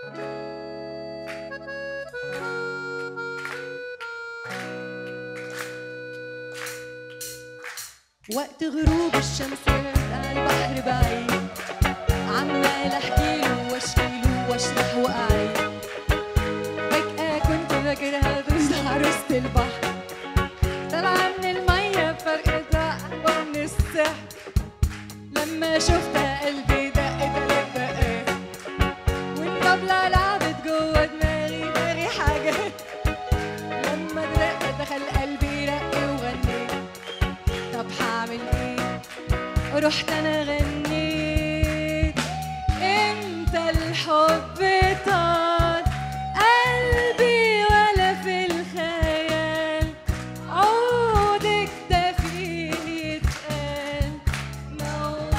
وقت غروب الشمس على البحر بعيد عمال احكيله واشكيله واشرح واعيد فجأة كنت فاكرها بس عروسة البحر طالعة من المية فرقتها أقوى من السحر لما شفتها قلبي دق تلات دقات والطبلة لعبت جوه دماغي دماغي حاجات لما الرق دخل قلبي رق وغنيت طب هعمل ايه رحت انا غنيت امتى الحب طال قلبي ولا في الخيال عودك ده فيه يتقال موال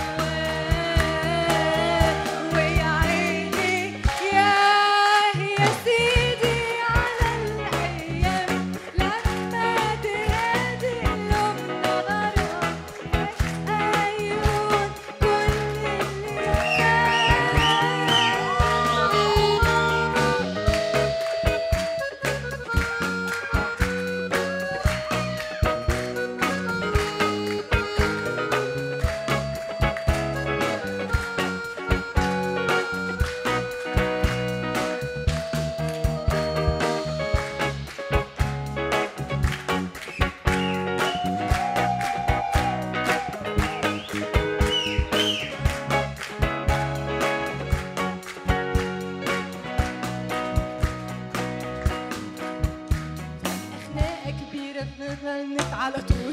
ويا عيني ياه يا سيدي على الايام لما تهادي قلوبنا غرام عيون كل اللي خناقة كبيرة بنغنت على طول